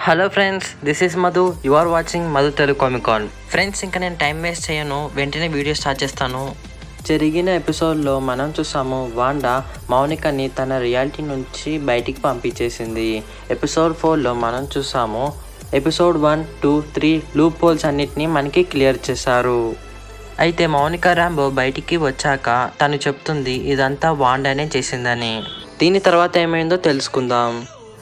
Hello friends this is Madhu you are watching Madhu Telugu Comicon friends ఇంకా నేను time waste చేయను వెంటనే వీడియో స్టార్ట్ చేస్తాను జరిగిన ఎపిసోడ్లో మనం చూసాము వాండా మౌనికని తన రియాలిటీ నుంచి బయటికి పంపించేసింది ఎపిసోడ్ ఫోర్లో మనం చూసాము episode one two three loopholes అన్నిటినీ మనకి క్లియర్ చేశారు అయితే మౌనిక రాంబో బయటికి వచ్చాక తను చెప్తుంది ఇదంతా వాండానే చేసిందని దీని తర్వాత ఏమైందో తెలుసుకుందాం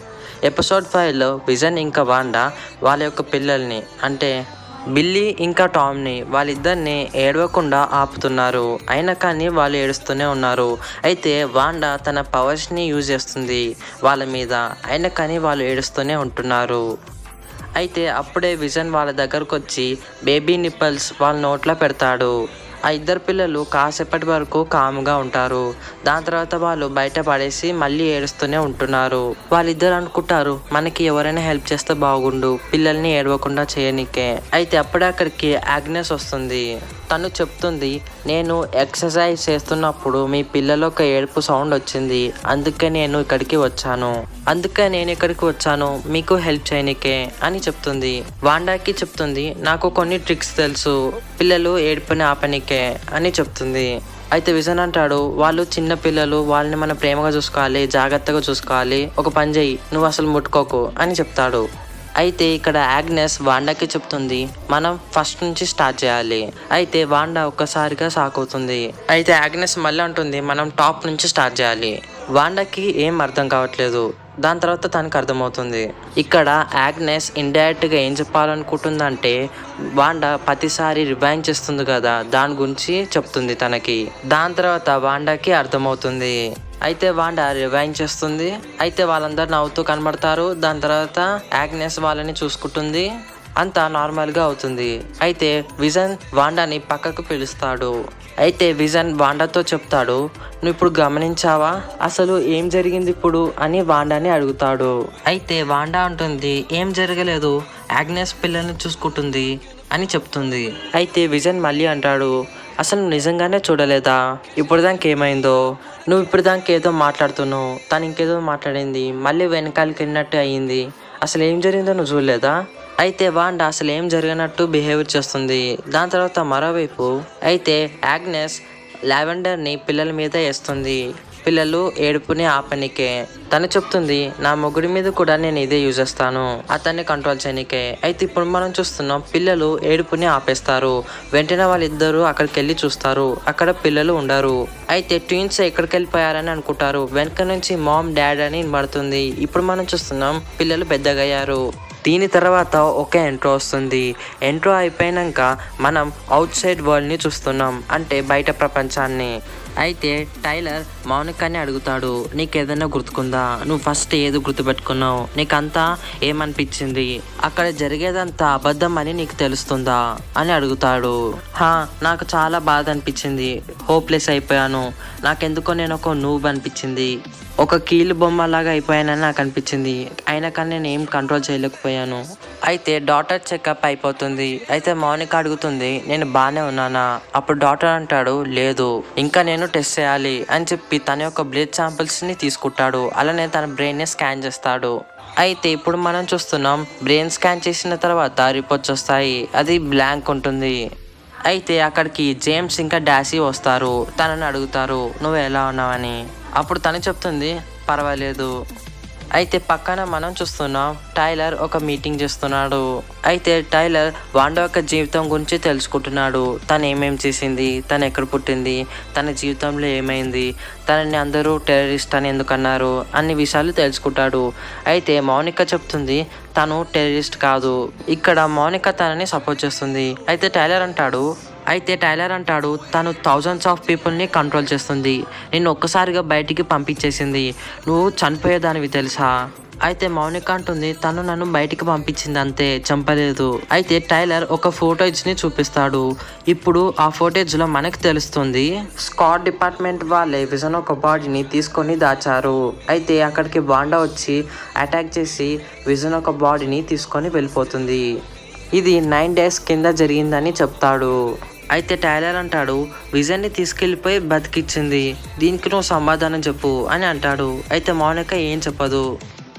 ఎపిసోడ్ ఫైవ్లో విజన్ ఇంకా వాండా వాళ్ళ యొక్క పిల్లల్ని అంటే బిల్లీ ఇంకా టామ్ని వాళ్ళిద్దరిని ఏడవకుండా ఆపుతున్నారు అయినా కానీ వాళ్ళు ఏడుస్తూనే ఉన్నారు అయితే వాండా తన పవర్స్ని యూజ్ చేస్తుంది వాళ్ళ మీద అయినా కానీ వాళ్ళు ఏడుస్తూనే ఉంటున్నారు అయితే అప్పుడే విజన్ వాళ్ళ దగ్గరకు వచ్చి బేబీ నిప్పల్స్ వాళ్ళ నోట్లో పెడతాడు ఆ ఇద్దరు పిల్లలు కాసేపటి వరకు కాముగా ఉంటారు దాని తర్వాత వాళ్ళు బయట పడేసి మళ్ళీ ఏడుస్తూనే ఉంటున్నారు వాళ్ళిద్దరు అనుకుంటారు మనకి ఎవరైనా హెల్ప్ చేస్తే బాగుండు పిల్లల్ని ఏడవకుండా చేయనికే అయితే అప్పుడే అక్కడికి ఆగ్నెస్ వస్తుంది తను చెప్తుంది నేను ఎక్సర్సైజ్ చేస్తున్నప్పుడు మీ పిల్లల ఒక ఏడుపు సౌండ్ వచ్చింది అందుకే నేను ఇక్కడికి వచ్చాను అందుకే నేను ఇక్కడికి వచ్చాను మీకు హెల్ప్ చేయనికే అని చెప్తుంది వాండాకి చెప్తుంది నాకు కొన్ని ట్రిక్స్ తెలుసు పిల్లలు ఏడుపుని ఆపనికే అని చెప్తుంది అయితే విజన్ అంటాడు వాళ్ళు చిన్న పిల్లలు వాళ్ళని మనం ప్రేమగా చూసుకోవాలి జాగ్రత్తగా చూసుకోవాలి ఒక పని చెయ్యి నువ్వు అసలు ముట్టుకోకు అని చెప్తాడు అయితే ఇక్కడ ఆగ్నెస్ వాండాకి చెప్తుంది మనం ఫస్ట్ నుంచి స్టార్ట్ చేయాలి అయితే వాండా ఒక్కసారిగా షాక్ అవుతుంది అయితే ఆగ్నెస్ మళ్ళీ అంటుంది మనం టాప్ నుంచి స్టార్ట్ చేయాలి వాండాకి ఏం అర్థం కావట్లేదు దాని తర్వాత తనకు అర్థమవుతుంది ఇక్కడ ఆగ్నెస్ ఇండైరెక్ట్గా ఏం చెప్పాలనుకుంటుందంటే వాండా ప్రతిసారి రివైన్ చేస్తుంది కదా దాని గురించి చెప్తుంది తనకి దాని తర్వాత వాండాకి అర్థమవుతుంది అయితే వాండా రివైన్ చేస్తుంది అయితే వాళ్ళందరూ నవ్వుతూ కనబడతారు దాని తర్వాత ఆగ్నెస్ వాళ్ళని చూసుకుంటుంది అంతా నార్మల్గా అవుతుంది అయితే విజన్ వాండాని పక్కకు పిలుస్తాడు అయితే విజన్ వాండాతో చెప్తాడు నువ్వు ఇప్పుడు గమనించావా అసలు ఏం జరిగింది ఇప్పుడు అని వాండాని అడుగుతాడు అయితే వాండా అంటుంది ఏం జరగలేదు ఆగ్నెస్ పిల్లల్ని చూసుకుంటుంది అని చెప్తుంది అయితే విజన్ మళ్ళీ అంటాడు అసలు నువ్వు నిజంగానే చూడలేదా ఇప్పుడు దానికి ఏమైందో నువ్వు ఇప్పుడు దానికి ఏదో మాట్లాడుతున్నావు తను ఇంకేదో మాట్లాడింది మళ్ళీ వెనకాలకి వెళ్ళినట్టు అయ్యింది అసలు ఏం జరిగిందో నువ్వు చూడలేదా అయితే వాండా అసలు ఏం జరిగినట్టు బిహేవియర్ చేస్తుంది దాని తర్వాత మరోవైపు అయితే యాగ్నెస్ లావెండర్ని పిల్లల మీద వేస్తుంది పిల్లలు ఏడుపుని ఆపనికే తను చెప్తుంది నా మొగుడి మీద కూడా నేను ఇదే యూజ్ చేస్తాను అతన్ని కంట్రోల్ చేయనికే అయితే ఇప్పుడు మనం చూస్తున్నాం పిల్లలు ఏడుపుని ఆపేస్తారు వెంటనే వాళ్ళిద్దరూ అక్కడికి వెళ్ళి చూస్తారు అక్కడ పిల్లలు ఉండరు అయితే ట్విన్స్ ఎక్కడికి వెళ్ళిపోయారని అనుకుంటారు వెనక నుంచి మామ్ డాడ్ అని పడుతుంది ఇప్పుడు మనం చూస్తున్నాం పిల్లలు పెద్దగయ్యారు దీని తర్వాత ఒక ఎంట్రో వస్తుంది ఎంట్రో అయిపోయినాక మనం అవుట్ సైడ్ వరల్డ్ని చూస్తున్నాం అంటే బయట ప్రపంచాన్ని అయితే టైలర్ మౌనికాని అడుగుతాడు నీకు ఏదైనా గుర్తుకుందా నువ్వు ఫస్ట్ ఏది గుర్తుపెట్టుకున్నావు నీకంతా ఏమనిపించింది అక్కడ జరిగేదంతా అబద్ధం అని నీకు తెలుస్తుందా అని అడుగుతాడు హా నాకు చాలా బాధ అనిపించింది హోప్లెస్ అయిపోయాను నాకెందుకో నేను ఒక నూబ్ అనిపించింది ఒక కీలు బొమ్మ లాగా అయిపోయానని నాకు అనిపించింది అయినా కానీ నేను ఏం కంట్రోల్ చేయలేకపోయాను అయితే డాటర్ చెకప్ అయిపోతుంది అయితే మౌనిక అడుగుతుంది నేను బాగానే ఉన్నానా అప్పుడు డాక్టర్ అంటాడు లేదు ఇంకా నేను టెస్ట్ చేయాలి అని చెప్పి తన యొక్క బ్లడ్ శాంపిల్స్ని తీసుకుంటాడు అలానే తన బ్రెయిన్ని స్కాన్ చేస్తాడు అయితే ఇప్పుడు మనం చూస్తున్నాం బ్రెయిన్ స్కాన్ చేసిన తర్వాత రిపోర్ట్స్ వస్తాయి అది బ్లాంక్ ఉంటుంది అయితే అక్కడికి జేమ్స్ ఇంకా డాసీ వస్తారు తనని అడుగుతారు నువ్వు ఎలా ఉన్నావని అప్పుడు తను చెప్తుంది పర్వాలేదు అయితే పక్కన మనం చూస్తున్నాం టైలర్ ఒక మీటింగ్ చేస్తున్నాడు అయితే టైలర్ వాండో యొక్క జీవితం గురించి తెలుసుకుంటున్నాడు తను ఏమేం చేసింది తను ఎక్కడ పుట్టింది తన జీవితంలో ఏమైంది తనని అందరూ టెర్రరిస్ట్ అని ఎందుకు అన్నారు అన్ని విషయాలు తెలుసుకుంటాడు అయితే మౌనిక చెప్తుంది తను టెర్రరిస్ట్ కాదు ఇక్కడ మౌనిక తనని సపోర్ట్ చేస్తుంది అయితే టైలర్ అంటాడు అయితే టైలర్ అంటాడు తను థౌజండ్స్ ఆఫ్ పీపుల్ని కంట్రోల్ చేస్తుంది నేను ఒక్కసారిగా బయటికి పంపించేసింది నువ్వు చనిపోయేదానివి తెలుసా అయితే మౌనిక అంటుంది తను నన్ను బయటికి పంపించింది అంతే చంపలేదు అయితే టైలర్ ఒక ఫోటేజ్ ని చూపిస్తాడు ఇప్పుడు ఆ ఫోటేజ్ లో మనకు తెలుస్తుంది స్కాట్ డిపార్ట్మెంట్ వాళ్ళే విజన్ ఒక బాడీని తీసుకొని దాచారు అయితే అక్కడికి బాండా వచ్చి అటాక్ చేసి విజన్ ఒక బాడీని తీసుకొని వెళ్ళిపోతుంది ఇది నైన్ డేస్ కింద జరిగిందని చెప్తాడు అయితే టైలర్ అంటాడు విజన్ని తీసుకెళ్ళిపోయి బతికిచ్చింది దీనికి నువ్వు సమాధానం చెప్పు అని అంటాడు అయితే మౌనిక ఏం చెప్పదు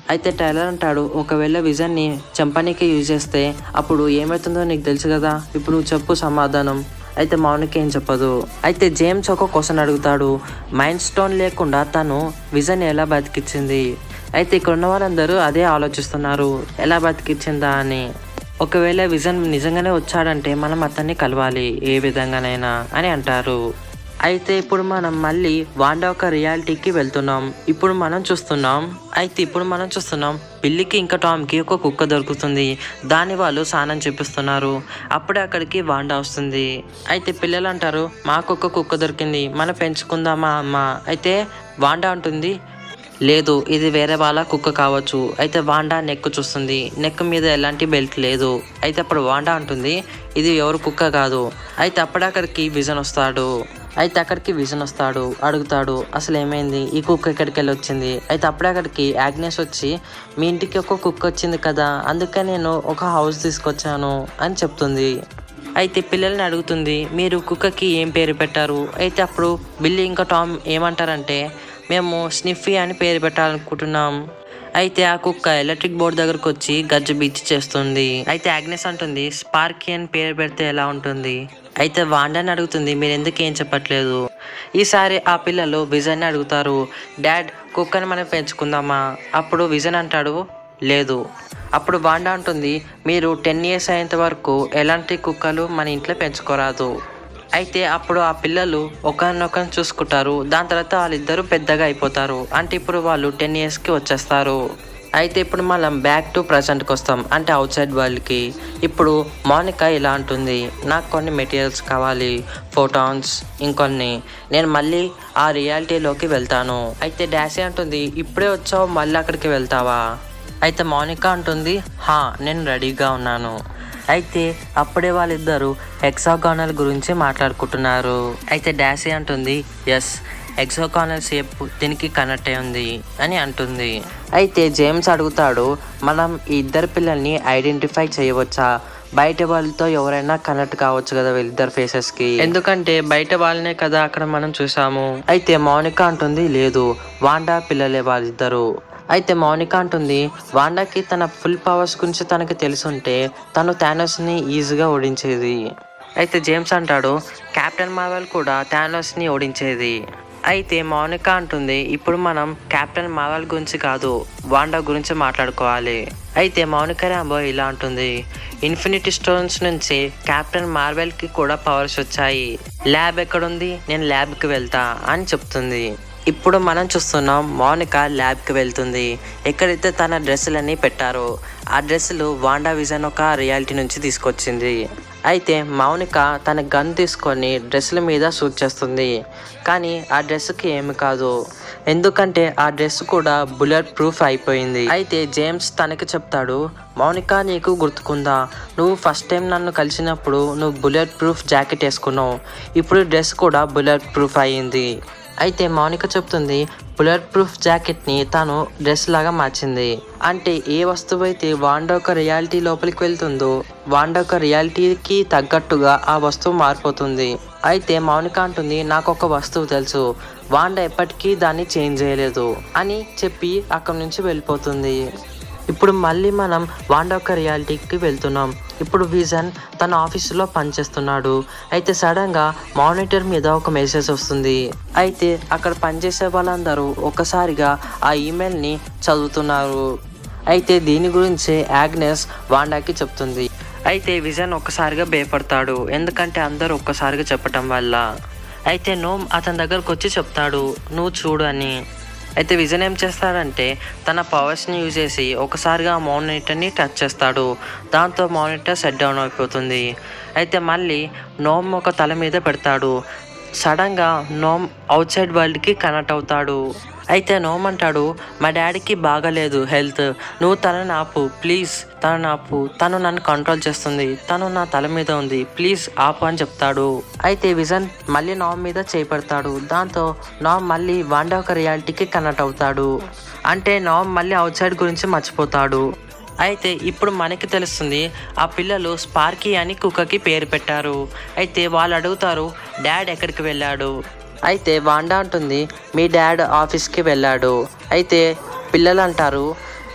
అయితే టైలర్ అంటాడు ఒకవేళ విజన్ని చంపనీకి యూజ్ చేస్తే అప్పుడు ఏమవుతుందో నీకు తెలుసు కదా ఇప్పుడు నువ్వు చెప్పు సమాధానం అయితే మౌనిక ఏం చెప్పదు అయితే జేమ్స్ ఒక క్వశ్చన్ అడుగుతాడు మైండ్ స్టోన్ లేకుండా తను విజన్ ఎలా బతికించింది అయితే ఇక్కడ ఉన్న వాళ్ళందరూ అదే ఆలోచిస్తున్నారు ఎలా బతికించిందా అని ఒకవేళ విజన్ నిజంగానే వచ్చాడంటే మనం అతన్ని కలవాలి ఏ విధంగానైనా అని అంటారు అయితే ఇప్పుడు మనం మళ్ళీ వాండా ఒక రియాలిటీకి వెళ్తున్నాం ఇప్పుడు మనం చూస్తున్నాం అయితే ఇప్పుడు మనం చూస్తున్నాం పిల్లికి ఇంకా టామ్కి ఒక కుక్క దొరుకుతుంది దాని వాళ్ళు స్నానం చేపిస్తున్నారు అప్పుడే అక్కడికి వాండా వస్తుంది అయితే పిల్లలు అంటారు మాకు ఒక కుక్క దొరికింది మనం పెంచుకుందామా అమ్మ అయితే వాండా అంటుంది లేదు ఇది వేరే వాళ్ళ కుక్క కావచ్చు అయితే వాండా నెక్ చూస్తుంది నెక్ మీద ఎలాంటి బెల్ట్ లేదు అయితే అప్పుడు వాండా అంటుంది ఇది ఎవరు కుక్క కాదు అయితే అప్పుడు అక్కడికి విజన్ వస్తాడు అయితే అక్కడికి విజన్ వస్తాడు అడుగుతాడు అసలు ఏమైంది ఈ కుక్క ఎక్కడికి వెళ్ళి వచ్చింది అయితే అప్పుడే అక్కడికి యాగ్నెస్ వచ్చి మీ ఇంటికి ఒక కుక్క వచ్చింది కదా అందుకే నేను ఒక హౌస్ తీసుకొచ్చాను అని చెప్తుంది అయితే పిల్లల్ని అడుగుతుంది మీరు కుక్కకి ఏం పేరు పెట్టారు అయితే అప్పుడు బిల్లి ఇంకా టామ్ ఏమంటారంటే మేము స్నిఫీ అని పేరు పెట్టాలనుకుంటున్నాం అయితే ఆ కుక్క ఎలక్ట్రిక్ బోర్డ్ దగ్గరకు వచ్చి గజ్జ బీచ్ చేస్తుంది అయితే ఆగ్నెస్ అంటుంది స్పార్కీ అని పేరు పెడితే ఎలా ఉంటుంది అయితే వాండాని అడుగుతుంది మీరు ఎందుకు ఏం చెప్పట్లేదు ఈసారి ఆ పిల్లలు విజన్ అడుగుతారు డాడ్ కుక్కని మనం పెంచుకుందామా అప్పుడు విజన్ అంటాడు లేదు అప్పుడు వాండా అంటుంది మీరు టెన్ ఇయర్స్ అయ్యేంత వరకు ఎలాంటి కుక్కలు మన ఇంట్లో పెంచుకోరాదు అయితే అప్పుడు ఆ పిల్లలు ఒకరినొకరిని చూసుకుంటారు దాని తర్వాత వాళ్ళిద్దరూ పెద్దగా అయిపోతారు అంటే ఇప్పుడు వాళ్ళు టెన్ ఇయర్స్కి వచ్చేస్తారు అయితే ఇప్పుడు మనం బ్యాక్ టు ప్రజెంట్కి వస్తాం అంటే అవుట్ సైడ్ వరల్డ్కి ఇప్పుడు మౌనిక ఇలా అంటుంది నాకు కొన్ని మెటీరియల్స్ కావాలి ఫోటాన్స్ ఇంకొన్ని నేను మళ్ళీ ఆ రియాలిటీలోకి వెళ్తాను అయితే డాసీ అంటుంది ఇప్పుడే వచ్చావు మళ్ళీ అక్కడికి వెళ్తావా అయితే మౌనిక అంటుంది హా నేను రెడీగా ఉన్నాను అయితే అప్పుడే వాళ్ళిద్దరూ హెక్సాగానల్ గురించి మాట్లాడుకుంటున్నారు అయితే డాసీ అంటుంది ఎస్ హెక్సాగానల్ షేప్ దీనికి కనెక్ట్ అయి ఉంది అని అంటుంది అయితే జేమ్స్ అడుగుతాడు మనం ఈ ఇద్దరు పిల్లల్ని ఐడెంటిఫై చేయవచ్చా బయట వాళ్ళతో ఎవరైనా కనెక్ట్ కావచ్చు కదా వీళ్ళిద్దరు ఫేసెస్ కి ఎందుకంటే బయట వాళ్ళనే కదా అక్కడ మనం చూసాము అయితే మౌనిక అంటుంది లేదు వాండా పిల్లలే వాళ్ళిద్దరు అయితే మౌనిక అంటుంది వాండాకి తన ఫుల్ పవర్స్ గురించి తనకి తెలుసుంటే తను థానోస్ని ఈజీగా ఓడించేది అయితే జేమ్స్ అంటాడు కెప్టెన్ మార్వెల్ కూడా థానోస్ని ఓడించేది అయితే మౌనిక అంటుంది ఇప్పుడు మనం కెప్టెన్ మార్వెల్ గురించి కాదు వాండా గురించి మాట్లాడుకోవాలి అయితే మౌనిక రాంబో ఇలా అంటుంది ఇన్ఫినిటీ స్టోన్స్ నుంచి కెప్టెన్ మార్వెల్కి కూడా పవర్స్ వచ్చాయి ల్యాబ్ ఎక్కడుంది నేను ల్యాబ్కి వెళ్తా అని చెప్తుంది ఇప్పుడు మనం చూస్తున్నాం మౌనిక ల్యాబ్కి వెళ్తుంది ఎక్కడైతే తన డ్రెస్సులన్నీ పెట్టారో ఆ డ్రెస్సులు వాండా విజన్ ఒక రియాలిటీ నుంచి తీసుకొచ్చింది అయితే మౌనిక తన గన్ తీసుకొని డ్రెస్సుల మీద షూట్ చేస్తుంది కానీ ఆ డ్రెస్కి ఏమి కాదు ఎందుకంటే ఆ డ్రెస్ కూడా బుల్లెట్ ప్రూఫ్ అయిపోయింది అయితే జేమ్స్ తనకి చెప్తాడు మౌనిక నీకు గుర్తుకుందా నువ్వు ఫస్ట్ టైం నన్ను కలిసినప్పుడు నువ్వు బుల్లెట్ ప్రూఫ్ జాకెట్ వేసుకున్నావు ఇప్పుడు డ్రెస్ కూడా బుల్లెట్ ప్రూఫ్ అయ్యింది అయితే మౌనిక చెప్తుంది బుల్లెట్ ప్రూఫ్ జాకెట్ని తాను డ్రెస్ లాగా మార్చింది అంటే ఏ వస్తువు అయితే వాండా ఒక రియాలిటీ లోపలికి వెళ్తుందో వాండా ఒక రియాలిటీకి తగ్గట్టుగా ఆ వస్తువు మారిపోతుంది అయితే మౌనిక అంటుంది నాకు ఒక వస్తువు తెలుసు వాండా ఎప్పటికీ దాన్ని చేంజ్ చేయలేదు అని చెప్పి అక్కడి నుంచి వెళ్ళిపోతుంది ఇప్పుడు మళ్ళీ మనం వాండా ఒక రియాలిటీకి వెళ్తున్నాం ఇప్పుడు విజన్ తన ఆఫీసులో పనిచేస్తున్నాడు అయితే సడన్గా మానిటర్ మీద ఒక మెసేజ్ వస్తుంది అయితే అక్కడ పనిచేసే వాళ్ళందరూ ఒక్కసారిగా ఆ ఈమెయిల్ని చదువుతున్నారు అయితే దీని గురించి యాగ్నెస్ వాండాకి చెప్తుంది అయితే విజన్ ఒక్కసారిగా భయపడతాడు ఎందుకంటే అందరూ ఒక్కసారిగా చెప్పటం వల్ల అయితే నోమ్ అతని దగ్గరకు వచ్చి చెప్తాడు నువ్వు చూడు అని అయితే విజన్ ఏం చేస్తాడంటే తన పవర్స్ని యూజ్ చేసి ఒకసారిగా ఆ మానిటర్ని టచ్ చేస్తాడు దాంతో మానిటర్ సెట్ డౌన్ అయిపోతుంది అయితే మళ్ళీ నోమ్ ఒక తల మీద పెడతాడు సడన్గా నోమ్ అవుట్ సైడ్ వరల్డ్కి కనెక్ట్ అవుతాడు అయితే నోమ్ అంటాడు మా డాడీకి బాగలేదు హెల్త్ నువ్వు తనని ఆపు ప్లీజ్ తనని ఆపు తను నన్ను కంట్రోల్ చేస్తుంది తను నా తల మీద ఉంది ప్లీజ్ ఆపు అని చెప్తాడు అయితే విజన్ మళ్ళీ నామ్ మీద చేపడతాడు దాంతో నామ్ మళ్ళీ వాండా ఒక రియాలిటీకి కనెక్ట్ అవుతాడు అంటే నామ్ మళ్ళీ అవుట్ సైడ్ గురించి మర్చిపోతాడు అయితే ఇప్పుడు మనకి తెలుస్తుంది ఆ పిల్లలు స్పార్కీ అని కుక్కకి పేరు పెట్టారు అయితే వాళ్ళు అడుగుతారు డాడ్ ఎక్కడికి వెళ్ళాడు అయితే వాండా అంటుంది మీ డాడ్ ఆఫీస్కి వెళ్ళాడు అయితే పిల్లలు అంటారు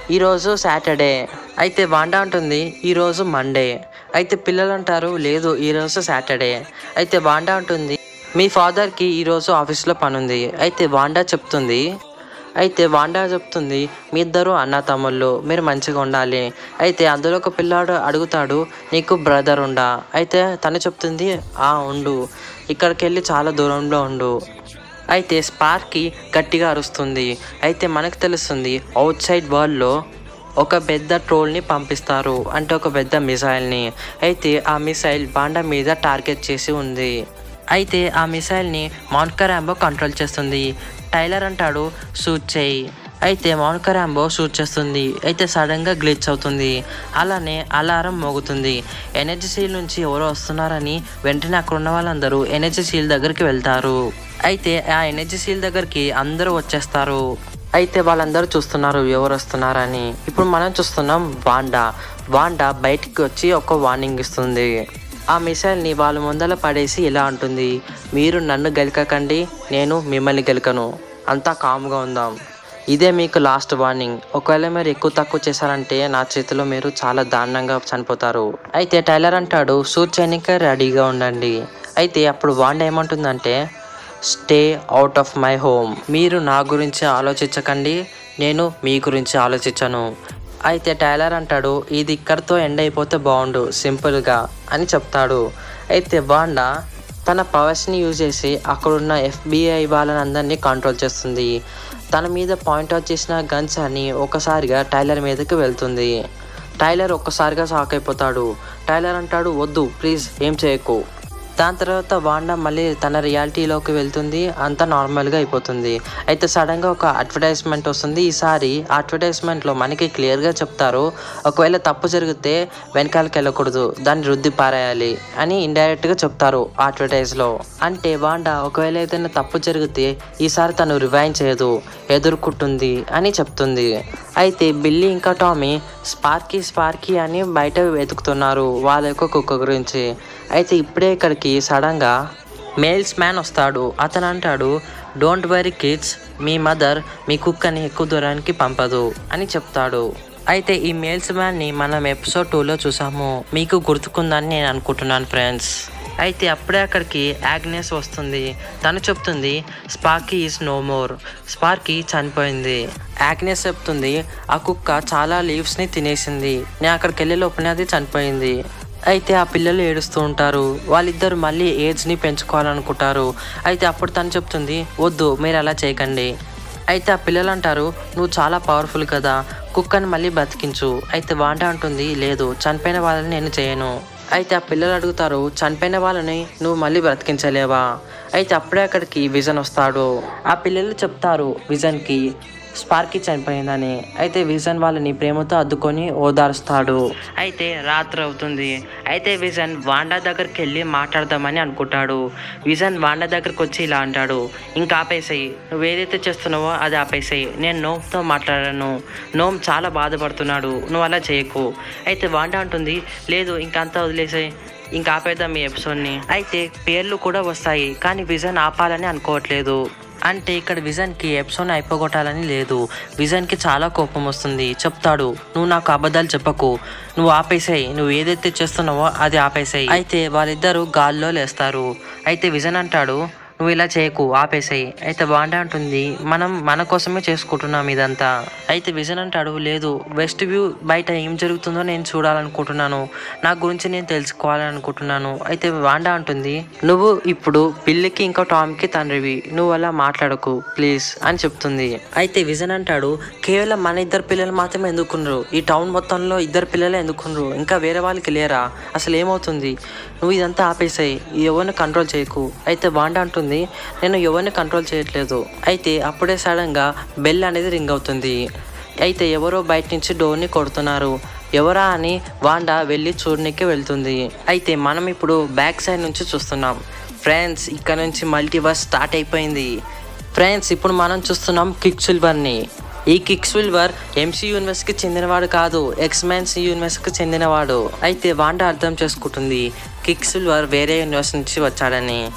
ఈరోజు సాటర్డే అయితే వాండా అంటుంది ఈరోజు మండే అయితే పిల్లలు అంటారు లేదు ఈరోజు సాటర్డే అయితే వాండా అంటుంది మీ ఫాదర్కి ఈరోజు ఆఫీస్లో పని ఉంది అయితే వాండా చెప్తుంది అయితే వాండా చెప్తుంది మీ ఇద్దరు అన్న తమ్ముళ్ళు మీరు మంచిగా ఉండాలి అయితే అందులో ఒక పిల్లాడు అడుగుతాడు నీకు బ్రదర్ ఉండా అయితే తను చెప్తుంది ఆ ఉండు ఇక్కడికి వెళ్ళి చాలా దూరంలో ఉండు అయితే స్పార్కి గట్టిగా అరుస్తుంది అయితే మనకు తెలుస్తుంది అవుట్ సైడ్ వరల్డ్లో ఒక పెద్ద ట్రోల్ని పంపిస్తారు అంటే ఒక పెద్ద మిసైల్ని అయితే ఆ మిసైల్ బాండా మీద టార్గెట్ చేసి ఉంది అయితే ఆ మిసైల్ని మౌన్కా ర్యాంబో కంట్రోల్ చేస్తుంది టైలర్ అంటాడు షూట్ చేయి అయితే మౌన్కా ర్యాంబో షూట్ చేస్తుంది అయితే సడన్గా గ్లిచ్ అవుతుంది అలానే అలారం మోగుతుంది ఎనర్జీ సీల్ నుంచి ఎవరో వస్తున్నారని వెంటనే అక్కడ ఉన్న వాళ్ళందరూ ఎనర్జీ సీల్ దగ్గరికి వెళ్తారు అయితే ఆ ఎనర్జీ సీల్ దగ్గరికి అందరూ వచ్చేస్తారు అయితే వాళ్ళందరూ చూస్తున్నారు ఎవరు వస్తున్నారని ఇప్పుడు మనం చూస్తున్నాం వాండా వాండా బయటికి వచ్చి ఒక వార్నింగ్ ఇస్తుంది ఆ మిసైల్ని వాళ్ళ ముందర పడేసి ఇలా అంటుంది మీరు నన్ను గెలకకండి నేను మిమ్మల్ని గెలకను అంతా కామ్గా ఉందాం ఇదే మీకు లాస్ట్ వార్నింగ్ ఒకవేళ మీరు ఎక్కువ తక్కువ చేశారంటే నా చేతిలో మీరు చాలా దారుణంగా చనిపోతారు అయితే టైలర్ అంటాడు షూట్ చేయడానికి రెడీగా ఉండండి అయితే అప్పుడు వాండా ఏమంటుందంటే stay out of my home మీరు నా గురించి ఆలోచించకండి నేను మీ గురించి ఆలోచించను అయితే టైలర్ అంటాడు ఇది ఇక్కడితో ఎండ్ అయిపోతే బాగుండు సింపుల్గా అని చెప్తాడు అయితే వాండా తన పవర్స్ని యూజ్ చేసి అక్కడున్న ఎఫ్బిఐ వాళ్ళని అందరినీ కంట్రోల్ చేస్తుంది తన మీద పాయింట్ అవుట్ చేసిన గన్స్ అని ఒకసారిగా టైలర్ మీదకి వెళ్తుంది టైలర్ ఒక్కసారిగా షాక్ అయిపోతాడు టైలర్ అంటాడు వద్దు ప్లీజ్ ఏం చేయకు దాని తర్వాత వాండా మళ్ళీ తన రియాలిటీలోకి వెళ్తుంది అంతా నార్మల్గా అయిపోతుంది అయితే సడన్గా ఒక అడ్వర్టైజ్మెంట్ వస్తుంది ఈసారి అడ్వర్టైజ్మెంట్లో మనకి క్లియర్గా చెప్తారు ఒకవేళ తప్పు జరిగితే వెనకాలకి వెళ్ళకూడదు దాన్ని రుద్ది పారేయాలి అని ఇండైరెక్ట్గా చెప్తారు అడ్వర్టైజ్లో అంటే వాండా ఒకవేళ ఏదైనా తప్పు జరిగితే ఈసారి తను రివైన్ చేయదు ఎదుర్కొంటుంది అని చెప్తుంది అయితే బిల్లీ ఇంకా టామీ స్పార్కీ స్పార్కీ అని బయట వెతుకుతున్నారు వాళ్ళ యొక్క కుక్క గురించి అయితే ఇప్పుడే ఇక్కడికి సడన్గా మేల్స్ మ్యాన్ వస్తాడు అతను అంటాడు డోంట్ వరీ కిడ్స్ మీ మదర్ మీ కుక్కని ఎక్కువ దూరానికి పంపదు అని చెప్తాడు అయితే ఈ మేల్స్ మ్యాన్ని మనం ఎపిసోడ్ టూలో చూసాము మీకు గుర్తుకుందని నేను అనుకుంటున్నాను ఫ్రెండ్స్ అయితే అప్పుడే అక్కడికి యాగ్నెస్ వస్తుంది తను చెప్తుంది Sparky is no more Sparky చనిపోయింది యాగ్నెస్ చెప్తుంది ఆ కుక్క చాలా లీవ్స్ని తినేసింది నేను అక్కడికి వెళ్ళే లోపలనే అది చనిపోయింది అయితే ఆ పిల్లలు ఏడుస్తూ ఉంటారు వాళ్ళిద్దరు మళ్ళీ ఏజ్ని పెంచుకోవాలనుకుంటారు అయితే అప్పుడు తను చెప్తుంది వద్దు మీరు అలా చేయకండి అయితే ఆ పిల్లలు అంటారు నువ్వు చాలా పవర్ఫుల్ కదా కుక్కని మళ్ళీ బతికించు అయితే వాంట అంటుంది లేదు చనిపోయిన వాళ్ళని నేను చేయను అయితే ఆ పిల్లలు అడుగుతారు చనిపోయిన వాళ్ళని నువ్వు మళ్ళీ బ్రతికించలేవా అయితే అప్పుడే అక్కడికి విజన్ వస్తాడు ఆ పిల్లలు చెప్తారు విజన్కి స్పార్కి చనిపోయిందని అయితే విజన్ వాళ్ళని ప్రేమతో అద్దుకొని ఓదారుస్తాడు అయితే రాత్రి అవుతుంది అయితే విజన్ వాండా దగ్గరికి వెళ్ళి మాట్లాడదామని అనుకుంటాడు విజన్ వాండా దగ్గరికి వచ్చి ఇలా అంటాడు ఇంకా ఆపేసాయి నువ్వు ఏదైతే చేస్తున్నావో అది ఆపేసాయి నేను నోమ్తో మాట్లాడాను నోమ్ చాలా బాధపడుతున్నాడు నువ్వు అలా చేయకు అయితే వాండా అంటుంది లేదు ఇంకంతా వదిలేసాయి ఇంకా ఆపేద్దాం ఈ ఎపిసోడ్ని అయితే పేర్లు కూడా వస్తాయి కానీ విజన్ ఆపాలని అనుకోవట్లేదు అంటే ఇక్కడ విజన్కి ఎపిసోడ్ అయిపోగొట్టాలని లేదు విజన్కి చాలా కోపం వస్తుంది చెప్తాడు నువ్వు నాకు అబద్ధాలు చెప్పకు నువ్వు ఆపేసాయి నువ్వు ఏదైతే చేస్తున్నావో అది ఆపేసాయి అయితే వాళ్ళిద్దరూ గాల్లో లేస్తారు అయితే విజన్ అంటాడు నువ్వు ఇలా చేయకు ఆపేసాయి అయితే వాండా అంటుంది మనం మన కోసమే చేసుకుంటున్నాం ఇదంతా అయితే విజన్ అంటాడు లేదు వెస్ట్ వ్యూ బయట ఏం జరుగుతుందో నేను చూడాలనుకుంటున్నాను నా గురించి నేను తెలుసుకోవాలనుకుంటున్నాను అయితే వాండా అంటుంది నువ్వు ఇప్పుడు పిల్లికి ఇంకా టామ్కి తండ్రివి నువ్వు అలా మాట్లాడకు ప్లీజ్ అని చెప్తుంది అయితే విజన్ అంటాడు కేవలం మన ఇద్దరు పిల్లలు మాత్రమే ఎందుకున్నారు ఈ టౌన్ మొత్తంలో ఇద్దరు పిల్లలే ఎందుకున్నారు ఇంకా వేరే వాళ్ళకి లేరా అసలు ఏమవుతుంది నువ్వు ఇదంతా ఆపేసాయి ఎవరిని కంట్రోల్ చేయకు అయితే వాండా అంటుంది నేను ఎవరిని కంట్రోల్ చేయట్లేదు అయితే అప్పుడే సడన్గా బెల్ అనేది రింగ్ అవుతుంది అయితే ఎవరో బయట నుంచి డోర్ని కొడుతున్నారు ఎవరా అని వాండా వెళ్ళి చూడనికి వెళ్తుంది అయితే మనం ఇప్పుడు బ్యాక్ సైడ్ నుంచి చూస్తున్నాం ఫ్రెండ్స్ ఇక్కడ నుంచి మల్టీవర్స్ స్టార్ట్ అయిపోయింది ఫ్రెండ్స్ ఇప్పుడు మనం చూస్తున్నాం కిక్ సిల్వర్ని ఈ కిక్ సిల్వర్ ఎంసీ యూనివర్స్కి చెందినవాడు కాదు ఎక్స్మెన్స్ యూనివర్స్కి చెందినవాడు అయితే వాండా అర్థం చేసుకుంటుంది కిక్ సిల్వర్ వేరే యూనివర్స్ నుంచి వచ్చాడని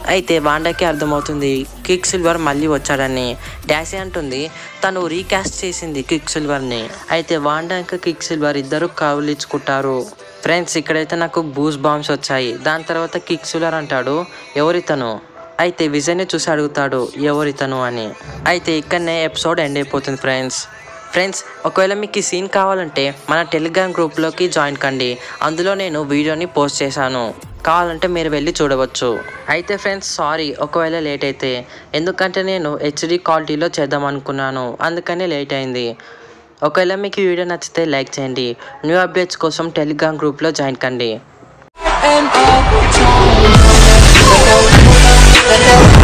అయితే వాండాకి అర్థమవుతుంది కిక్ సిల్వర్ మళ్ళీ వచ్చాడని డాసీ అంటుంది తను రీకాస్ట్ చేసింది కిక్ సిల్వర్ని అయితే వాండా ఇంకా కిక్ సిల్వర్ ఇద్దరు కౌలించుకుంటారు ఫ్రెండ్స్ ఇక్కడైతే నాకు బూస్ బాంబ్స్ వచ్చాయి దాని తర్వాత కిక్ సిల్వర్ అంటాడు ఎవరితను అయితే విజయ్ని చూసి అడుగుతాడు ఎవరితను అని అయితే ఇక్కడనే ఎపిసోడ్ ఎండ్ అయిపోతుంది ఫ్రెండ్స్ ఫ్రెండ్స్ ఒకవేళ మీకు ఈ సీన్ కావాలంటే మన టెలిగ్రామ్ గ్రూప్లోకి జాయిన్ కండి అందులో నేను వీడియోని పోస్ట్ చేశాను కావాలంటే మీరు వెళ్ళి చూడవచ్చు అయితే ఫ్రెండ్స్ సారీ ఒకవేళ లేట్ అయితే ఎందుకంటే నేను హెచ్డి క్వాలిటీలో చేద్దాం అనుకున్నాను అందుకనే లేట్ అయింది ఒకవేళ మీకు ఈ వీడియో నచ్చితే లైక్ చేయండి న్యూ అప్డేట్స్ కోసం టెలిగ్రామ్ గ్రూప్లో జాయిన్ కండి and all the time.